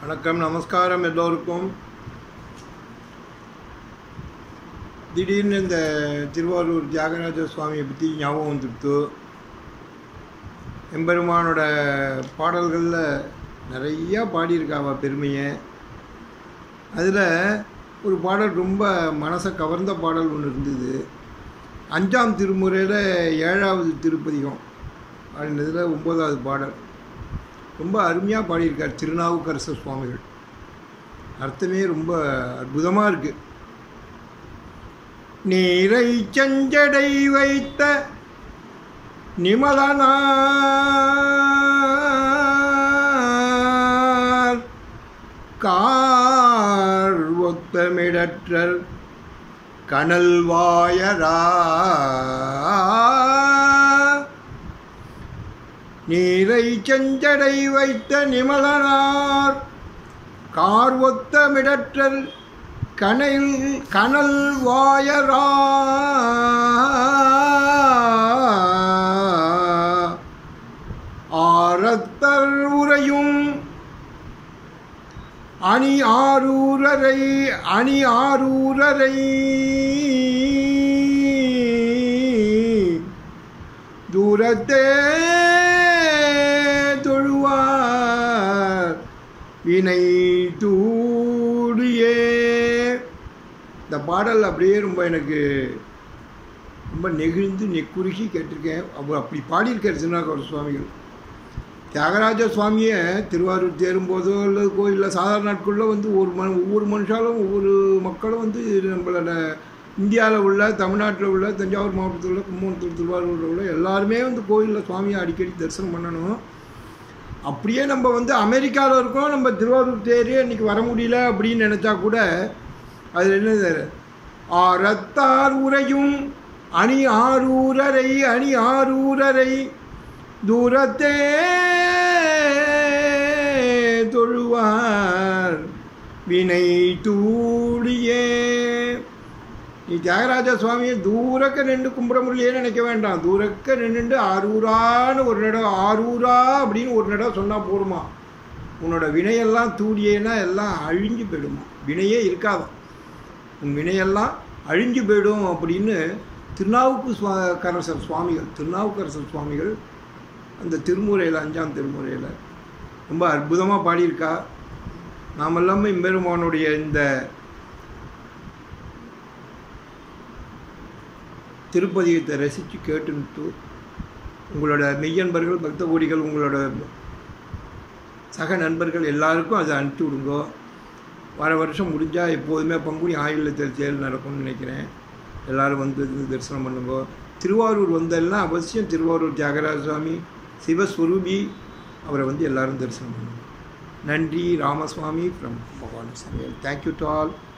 வணக்கம் நமஸ்காரம் எல்லோருக்கும் திடீர்னு இந்த திருவாரூர் தியாகராஜ சுவாமியை பற்றி ஞாபகம் வந்துடுத்து எம்பெருமானோட பாடல்களில் நிறையா பாடியிருக்காவா பெருமையை அதில் ஒரு பாடல் ரொம்ப மனசை கவர்ந்த பாடல் ஒன்று இருந்தது அஞ்சாம் திருமுறையில் ஏழாவது திருப்பதிகம் அப்படின்றதில் ஒம்போதாவது பாடல் ரொம்ப அருமையாக பாடியிருக்கார் திருநாவுக்கரசர் சுவாமிகள் அர்த்தமே ரொம்ப அற்புதமாக இருக்குது நீரை செஞ்சடை வைத்த நிமலனார் கார் ஒத்தமிடற்றல் கனல் வாயரா நீரை செஞ்சடை வைத்த நிமலனார் கார் ஒத்தமிடற்றல் கனல் கனல் வாயரா ஆரத்தர் உரையும் அணி ஆரூரரை அணி ஆரூரரை தூரத்தே தொழுவார் வினை தூடியே இந்த பாடல் அப்படியே ரொம்ப எனக்கு ரொம்ப நெகிழ்ந்து நெக்குருகி கேட்டிருக்கேன் அப்போ அப்படி பாடியிருக்கார் திருநாகவர் சுவாமிகள் தியாகராஜ சுவாமியை திருவாரூர் தேரும்போதோ இல்லை கோயிலில் சாதாரண நாட்களில் வந்து ஒரு மனு ஒவ்வொரு மனுஷாலும் ஒவ்வொரு மக்களும் வந்து நம்மளோட இந்தியாவில் உள்ள தமிழ்நாட்டில் உள்ள தஞ்சாவூர் மாவட்டத்தில் உள்ள கும்பகோணத்தில் திருவாரூரில் உள்ள எல்லாருமே வந்து கோயிலில் சுவாமியை அடிக்கடி தரிசனம் பண்ணணும் அப்படியே நம்ம வந்து அமெரிக்காவில் இருக்கோம் நம்ம திருவாரூர் தேரே இன்றைக்கி வர முடியல அப்படின்னு நினச்சா கூட அதில் என்ன ஆரத்தார் உரையும் அணி ஆரூரரை அணி ஆரூரரை தூரத்தே தொழுவார் வினை தூடியே நீ தியாகராஜ சுவாமியை தூரக்க நின்று கும்பிட முடியலையே நினைக்க வேண்டாம் தூரக்க நின்று ஆரூரான்னு ஒரு நடம் ஆரூரா அப்படின்னு ஒரு நடம் சொன்னால் போடுமா உன்னோட வினையெல்லாம் தூடியேன்னா எல்லாம் அழிஞ்சு போயிடுமா வினையே இருக்காதான் உன் வினையெல்லாம் அழிஞ்சு போயிடும் அப்படின்னு திருநாவுக்கு சுவா கரசர் சுவாமிகள் திருநாவுக்கரசர் சுவாமிகள் அந்த திருமுறையில் அஞ்சாம் திருமுறையில் ரொம்ப அற்புதமாக பாடியிருக்கா நாம் எல்லாமே இம்பெருமானுடைய இந்த திருப்பதியத்தை ரசித்து கேட்டுன்ட்டு உங்களோட மெய்யன்பர்கள் பக்த கோடிகள் உங்களோட சக நண்பர்கள் எல்லாருக்கும் அதை அனுப்பிச்சி விடுங்கோ வர வருஷம் முடிஞ்சால் எப்போதுமே பங்குனி ஆயுள் செயல் நடக்கும்னு நினைக்கிறேன் எல்லோரும் வந்து தரிசனம் பண்ணுங்க திருவாரூர் வந்தெல்லாம் அவசியம் திருவாரூர் தியாகராஜ சுவாமி சிவஸ்வரூபி அவரை வந்து எல்லாரும் தரிசனம் பண்ணுங்க நன்றி ராமசுவாமி ஃப்ரம் பகவான் சமையல் தேங்க்யூ டு ஆல்